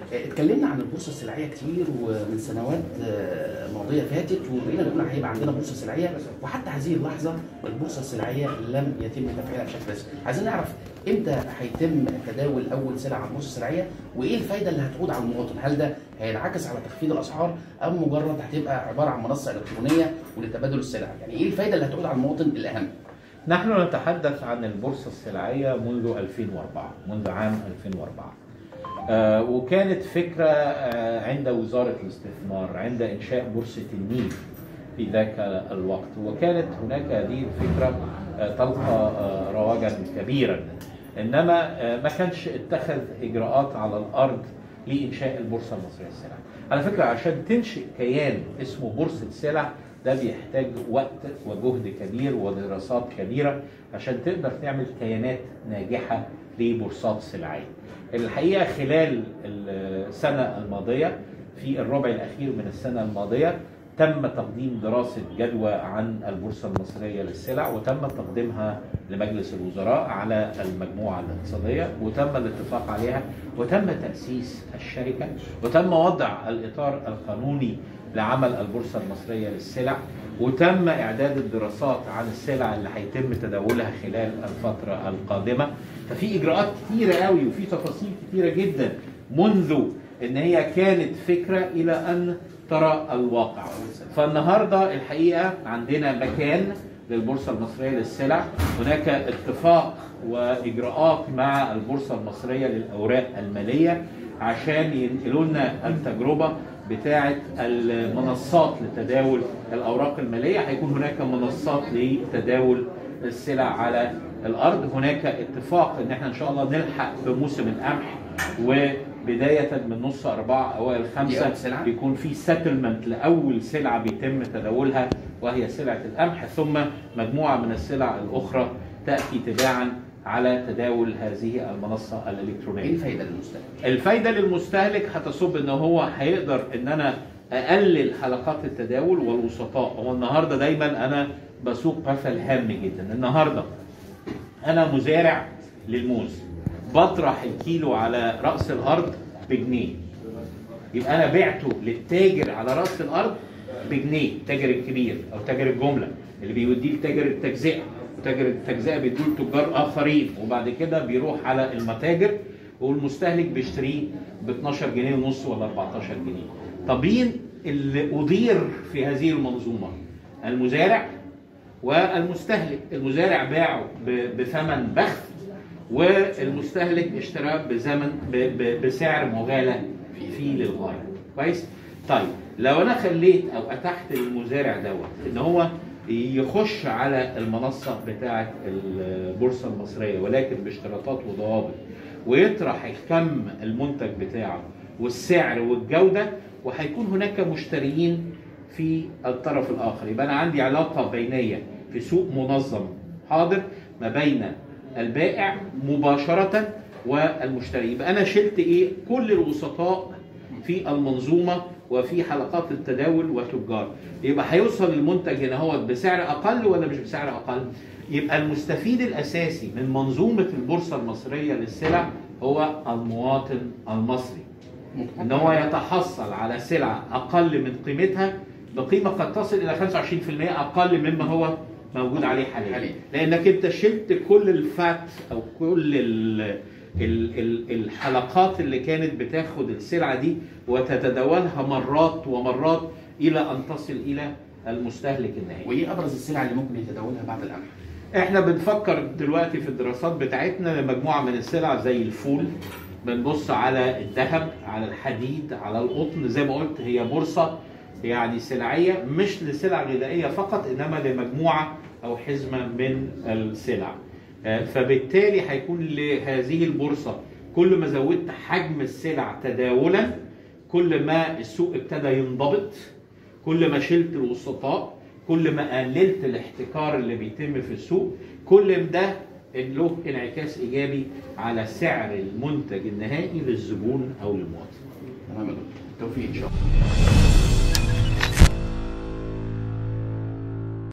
اتكلمنا عن البورصه السلعيه كتير ومن سنوات آه، ماضيه فاتت وبقينا نقول هيبقى عندنا بورصه سلعيه وحتى هذه اللحظه البورصه السلعيه لم يتم تفعيلها بشكل رسمي. عايزين نعرف امتى هيتم تداول اول سلع على البورصه السلعيه وايه الفايده اللي هتعود على المواطن؟ هل ده هينعكس على تخفيض الاسعار ام مجرد هتبقى عباره عن منصه الكترونيه ولتبادل السلع؟ يعني ايه الفايده اللي هتعود على المواطن الاهم؟ نحن نتحدث عن البورصة السلعية منذ 2004 منذ عام 2004 آه، وكانت فكرة آه، عند وزارة الاستثمار عند إنشاء بورصة النيل في ذاك الوقت وكانت هناك هذه الفكرة آه، تلقى آه، رواجا كبيرا إنما آه، ما كانش اتخذ إجراءات على الأرض لإنشاء البورصة المصرية للسلع على فكرة عشان تنشئ كيان اسمه بورصة سلع ده بيحتاج وقت وجهد كبير ودراسات كبيرة عشان تقدر تعمل كيانات ناجحة لبورصات سلعية الحقيقة خلال السنة الماضية في الربع الأخير من السنة الماضية تم تقديم دراسة جدوى عن البورصة المصرية للسلع وتم تقديمها لمجلس الوزراء على المجموعة الاقتصادية وتم الاتفاق عليها وتم تأسيس الشركة وتم وضع الإطار القانوني لعمل البورصة المصرية للسلع وتم إعداد الدراسات عن السلع اللي هيتم تداولها خلال الفترة القادمة ففي إجراءات كتيرة قوي وفي تفاصيل كتيرة جدا منذ إن هي كانت فكرة إلى أن ترى الواقع فالنهاردة الحقيقة عندنا مكان للبورصة المصرية للسلع هناك اتفاق وإجراءات مع البورصة المصرية للأوراق المالية عشان ينقلوا لنا التجربة بتاعة المنصات لتداول الأوراق المالية هيكون هناك منصات لتداول السلع على الأرض هناك اتفاق إن احنا إن شاء الله نلحق بموسم القمح وبداية من نص أربعة أوائل دي خمسة أول سلعة؟ يكون في سيتلمنت لأول سلعة بيتم تداولها وهي سلعة القمح ثم مجموعة من السلع الأخرى تأتي تباعا على تداول هذه المنصة ايه الإلكترونية الفايده للمستهلك؟ الفايدة للمستهلك هتصب ان هو هيقدر ان انا اقلل حلقات التداول والوسطاء هو النهارده دايما انا بسوق مثل هام جدا النهارده انا مزارع للموز بطرح الكيلو على راس الارض بجنيه يبقى انا بعته للتاجر على راس الارض بجنيه التاجر الكبير او تاجر الجمله اللي بيوديه لتاجر التجزئه وتاجر التجزئه بيديه لتجار اخرين وبعد كده بيروح على المتاجر والمستهلك بيشتريه ب 12 جنيه ونص ولا 14 جنيه طب مين اللي أدير في هذه المنظومة المزارع والمستهلك المزارع باعه ب- بثمن بخس والمستهلك اشتراه بزمن ب- ب- بسعر مغالى فيه للغايه كويس طيب لو انا خليت او اتحت للمزارع دوت ان هو يخش على المنصه بتاعه البورصه المصريه ولكن باشتراطات وضوابط ويطرح الكم المنتج بتاعه والسعر والجوده وهيكون هناك مشتريين في الطرف الاخر يبقى انا عندي علاقه بينيه في سوق منظم حاضر ما بين البائع مباشره والمشتري يبقى انا شلت ايه كل الوسطاء في المنظومه وفي حلقات التداول وتجار يبقى هيوصل المنتج هنا هو بسعر اقل ولا مش بسعر اقل يبقى المستفيد الاساسي من منظومه البورصه المصريه للسلع هو المواطن المصري ان هو يتحصل على سلعه اقل من قيمتها بقيمه قد تصل الى 25% اقل مما هو موجود عليه حاليا حاليا. لانك انت شلت كل الفات او كل ال ال ال الحلقات اللي كانت بتاخد السلعه دي وتتداولها مرات ومرات الى ان تصل الى المستهلك النهائي وايه ابرز السلع اللي ممكن يتداولها بعد القمح؟ احنا بنفكر دلوقتي في الدراسات بتاعتنا لمجموعه من السلع زي الفول بنبص على الذهب على الحديد على القطن زي ما قلت هي بورصه يعني سلعيه مش لسلع غذائيه فقط انما لمجموعه او حزمه من السلع آه، فبالتالي هيكون لهذه البورصه كل ما زودت حجم السلع تداولا كل ما السوق ابتدى ينضبط كل ما شلت الوسطاء كل ما قللت الاحتكار اللي بيتم في السوق كل ده له انعكاس ايجابي على سعر المنتج النهائي للزبون او للمواطن تمام يا دكتور. بالتوفيق ان شاء الله